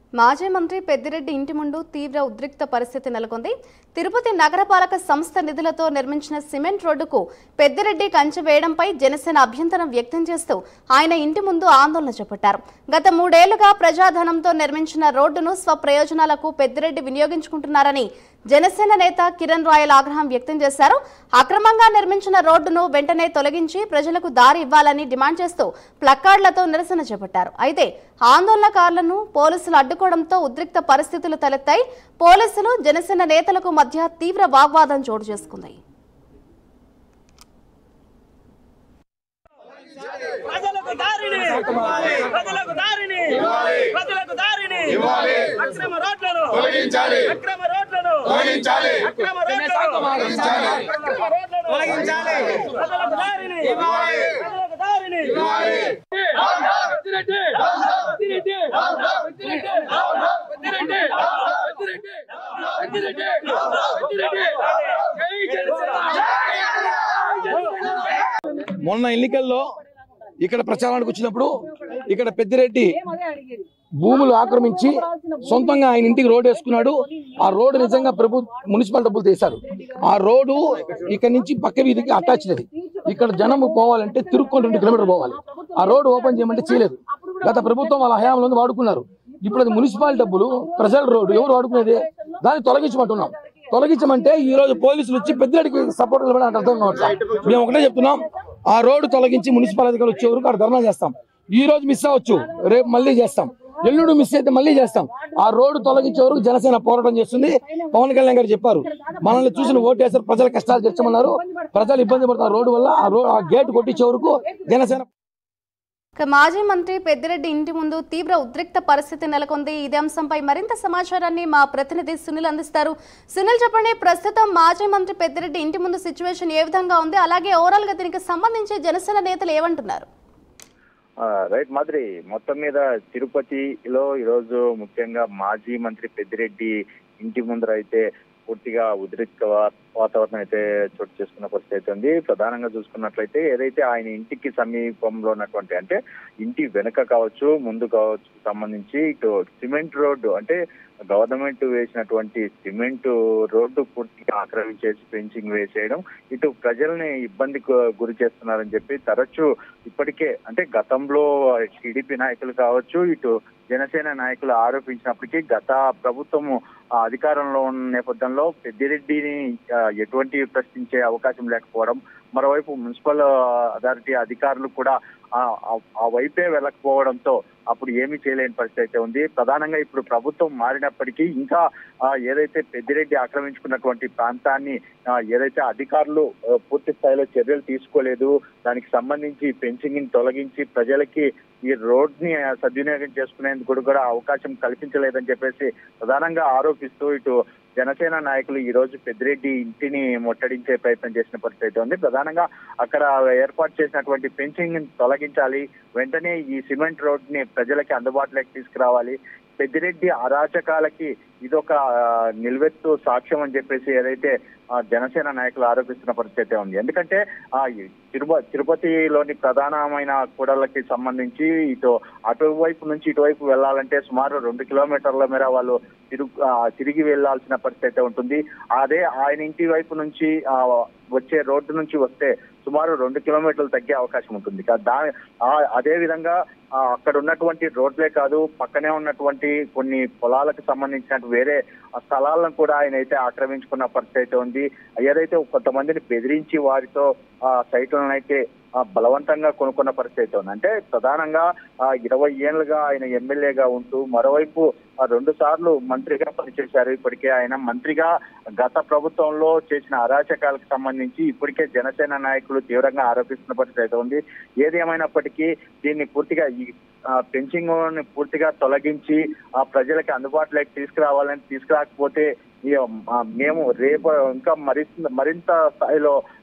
మాజీ మంత్రి పెద్దిరెడ్డి ఇంటి ముందు తీవ్ర ఉద్రిక్త పరిస్థితి నెలకొంది తిరుపతి నగరపాలక సంస్థ నిధులతో నిర్మించిన సిమెంట్ రోడ్డుకు పెద్దిరెడ్డి కంచె వేయడంపై జనసేన అభ్యంతరం వ్యక్తం చేస్తూ ఆయన ఇంటి ముందు ఆందోళన చేపట్టారు గత మూడేళ్లుగా ప్రజాధనంతో నిర్మించిన రోడ్డును స్వప్రయోజనాలకు పెద్దిరెడ్డి వినియోగించుకుంటున్నారని జనసేన నేత కిరణ్ రాయల్ ఆగ్రహం వ్యక్తం చేశారు అక్రమంగా నిర్మించిన రోడ్డును వెంటనే తొలగించి ప్రజలకు దారి ఇవ్వాలని డిమాండ్ చేస్తూ ప్లక్కార్డులతో నిరసన చేపట్టారు అయితే ఆందోళనకారులను పోలీసులు అడ్డుకోవడంతో ఉద్రిక్త పరిస్థితులు తలెత్తాయి పోలీసులు జనసేన నేతలకు మధ్య తీవ్ర వాగ్వాదం చోటు చేసుకుంది ప్రజలకు దారిని ప్రజలకు దారిని ప్రజలకు దారిని అక్రమ రోడ్లను తొలగించాలి. అక్రమ రోడ్లను తొలగించాలి. అక్రమ రోడ్లను తొలగించాలి. అక్రమ రోడ్లను తొలగించాలి. ప్రజలకు దారిని ఇవ్వాలి. ప్రజలకు దారిని ఇవ్వాలి. పెద్దిరెడ్డి పెద్దిరెడ్డి పెద్దిరెడ్డి పెద్దిరెడ్డి పెద్దిరెడ్డి పెద్దిరెడ్డి పెద్దిరెడ్డి జై జనసేన జై జనసేన మొన్న ఎన్నికల్లో ఇక్కడ ప్రచారానికి వచ్చినప్పుడు ఇక్కడ పెద్దిరెడ్డి భూములు ఆక్రమించి సొంతంగా ఆయన ఇంటికి రోడ్ వేసుకున్నాడు ఆ రోడ్డు నిజంగా ప్రభు మున్సిపల్ డబ్బులు తీశారు ఆ రోడ్డు ఇక్కడ నుంచి పక్క వీధికి అటాచ్ అది ఇక్కడ జనం పోవాలంటే తిరుక్కొని రెండు కిలోమీటర్ పోవాలి ఆ రోడ్డు ఓపెన్ చేయమంటే చేయలేదు గత ప్రభుత్వం వాళ్ళ హయాంలో ఉంది వాడుకున్నారు ఇప్పుడు అది మున్సిపల్ డబ్బులు ప్రజల రోడ్డు ఎవరు వాడుకునేది దాన్ని తొలగించమంటున్నాం తొలగించమంటే ఈ రోజు పోలీసులు వచ్చి పెద్దడికి సపోర్ట్ నిలబడి అర్థం కావట్లేదు మేము ఒకటే చెప్తున్నాం ఆ రోడ్డు తొలగించి మున్సిపల్ అధికారులు వచ్చే వరకు అక్కడ ధర్నా చేస్తాం ఈ రోజు మిస్ అవ్వచ్చు రేపు మళ్ళీ చేస్తాం ఎల్లుడు మిస్ అయితే మళ్ళీ చేస్తాం ఆ రోడ్డు తొలగించే వరకు జనసేన పోరాటం చేస్తుంది పవన్ కళ్యాణ్ గారు చెప్పారు మనల్ని చూసిన ఓటేసారు ప్రజల కష్టాలు తీర్చమన్నారు ప్రజలు ఇబ్బంది పడుతున్నారు రోడ్డు వల్ల ఆ రో ఆ గేట్ కొట్టించే వరకు జనసేన ఇక మాజీ మంత్రి పెద్దిరెడ్డి ఇంటి ముందు తీవ్ర ఉద్రిక్త పరిస్థితి నెలకొంది ఇదే అంశంపై మరింత సమాచారాన్ని మా ప్రతినిధి సునీల్ అందిస్తారు సునీల్ చెప్పండి ప్రస్తుతం మాజీ మంత్రి పెద్దిరెడ్డి ఇంటి ముందు సిచ్యువేషన్ ఏ విధంగా ఉంది అలాగే ఓవరాల్ గా దీనికి సంబంధించి జనసేన నేతలు ఏమంటున్నారు ఆ, రైట్ మాదిరి మొత్తం మీద తిరుపతిలో ఈరోజు ముఖ్యంగా మాజీ మంత్రి పెద్దిరెడ్డి ఇంటి ముందర అయితే పూర్తిగా ఉద్రిక్త వా- వాతావరణం అయితే చోటు చేసుకున్న పరిస్థితి అయితే ఉంది ప్రధానంగా చూసుకున్నట్లయితే ఏదైతే ఆయన ఇంటికి సమీపంలో ఉన్నటువంటి అంటే ఇంటి వెనుక కావచ్చు ముందు కావచ్చు సంబంధించి ఇటు సిమెంట్ రోడ్డు అంటే గవర్నమెంట్ వేసినటువంటి సిమెంట్ రోడ్డు పూర్తిగా ఆక్రమించేసి ఫెన్సింగ్ వేసేయడం ఇటు ప్రజల్ని ఇబ్బందికి గురి చేస్తున్నారని చెప్పి తరచూ ఇప్పటికే అంటే గతంలో టీడీపీ నాయకులు కావచ్చు ఇటు జనసేన నాయకులు ఆరోపించినప్పటికీ గత ప్రభుత్వము ఆ, అధికారంలో ఉన్న నేపథ్యంలో పెద్దిరెడ్డిని ఆ, ఎటువంటి ప్రశ్నించే అవకాశం లేకపోవడం మరోవైపు మున్సిపల్ అథారిటీ అధికారులు కూడా ఆ ఆ- ఆ వైపే వెళ్ళకపోవడంతో అప్పుడు ఏమీ చేయలేని పరిస్థితి అయితే ఉంది ప్రధానంగా ఇప్పుడు ప్రభుత్వం మారినప్పటికీ ఇంకా ఆ, ఏదైతే పెద్దిరెడ్డి ఆక్రమించుకున్నటువంటి ప్రాంతాన్ని ఆ, ఏదైతే అధికారులు ఆ, పూర్తి స్థాయిలో చర్యలు తీసుకోలేదు దానికి సంబంధించి ఫెన్సింగ్ ని తొలగించి ప్రజలకి ఈ రోడ్ ని ఆ, సద్వినియోగం చేసుకునేందుకు కూడా అవకాశం కల్పించలేదని చెప్పేసి ప్రధానంగా ఆరోపిస్తూ ఇటు జనసేన నాయకులు ఈ రోజు పెద్దిరెడ్డి ఇంటిని ముట్టడించే ప్రయత్నం చేసిన పరిస్థితి అయితే ఉంది ప్రధానంగా అక్కడ ఏర్పాటు చేసినటువంటి ఫెన్సింగ్ ని తొలగించాలి వెంటనే ఈ సిమెంట్ రోడ్ ని ప్రజలకి అందుబాటులోకి తీసుకురావాలి పెద్దిరెడ్డి అరాచకాలకి ఇదొక ఆ, నిలువెత్తు సాక్ష్యం అని చెప్పేసి ఏదైతే ఆ, జనసేన నాయకులు ఆరోపిస్తున్న పరిస్థితి అయితే ఉంది ఎందుకంటే ఆ ఈ తిరుప తిరుపతిలోని ప్రధానమైన కూడళ్ళకి సంబంధించి ఇటు అటువైపు నుంచి ఇటువైపు వెళ్ళాలంటే సుమారు రెండు కిలోమీటర్ల మేర వాళ్ళు తిరుగు ఆ, తిరిగి వెళ్లాల్సిన పరిస్థితి అయితే ఉంటుంది అదే ఆయన ఇంటి వైపు నుంచి ఆ, వచ్చే రోడ్డు నుంచి వస్తే సుమారు రెండు కిలోమీటర్లు తగ్గే అవకాశం ఉంటుంది కా- దా ఆ- అదే విధంగా ఆ, అక్కడ ఉన్నటువంటి రోడ్లే కాదు పక్కనే ఉన్నటువంటి కొన్ని పొలాలకు సంబంధించిన వేరే ఆ స్థలాలను కూడా ఆయన అయితే ఆక్రమించుకున్న పరిస్థితి అయితే ఉంది ఏదైతే కొంతమందిని బెదిరించి వారితో ఆ సైట్లను అయితే ఆ, బలవంతంగా కొనుక్కున్న పరిస్థితి అయితే ఉంది అంటే ప్రధానంగా ఆ, ఇరవై ఏళ్లుగా ఆయన ఎమ్మెల్యేగా ఉంటూ మరోవైపు ఆ, రెండు సార్లు మంత్రిగా పనిచేశారు ఇప్పటికే ఆయన మంత్రిగా గత ప్రభుత్వంలో చేసిన అరాచకాలకు సంబంధించి ఇప్పటికే జనసేన నాయకులు తీవ్రంగా ఆరోపిస్తున్న పరిస్థితి అయితే ఉంది ఏది ఏమైనప్పటికీ దీన్ని పూర్తిగా ఈ పెంచింగ్ ని పూర్తిగా తొలగించి ఆ ప్రజలకి అందుబాటులోకి తీసుకురావాలని తీసుకురాకపోతే ఈ, ఆ, మేము రేపు ఇంకా మరి మరింత స్థాయిలో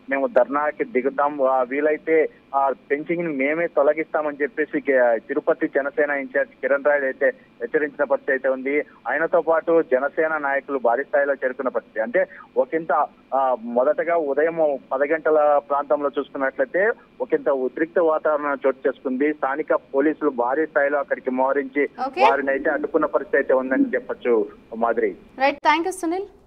మేము ధర్నాకి దిగుతాం ఆ, వీలైతే ఆ పెంచింగ్ ని మేమే తొలగిస్తామని చెప్పేసి కే- తిరుపతి జనసేన ఇన్ఛార్జ్ కిరణ్ రాయ్ అయితే హెచ్చరించిన పరిస్థితి అయితే ఉంది ఆయనతో పాటు జనసేన నాయకులు భారీ స్థాయిలో చేరుకున్న పరిస్థితి అంటే ఒకంత ఆ, మొదటగా ఉదయం పది గంటల ప్రాంతంలో చూసుకున్నట్లయితే ఒకంత ఉద్రిక్త వాతావరణం చోటు చేసుకుంది స్థానిక పోలీసులు భారీ స్థాయిలో అక్కడికి మోహరించి Okay. వారిని అయితే అడ్డుకున్న పరిస్థితి అయితే ఉందని చెప్పొచ్చు మాదిరి రైట్ థ్యాంక్ యూ సునీల్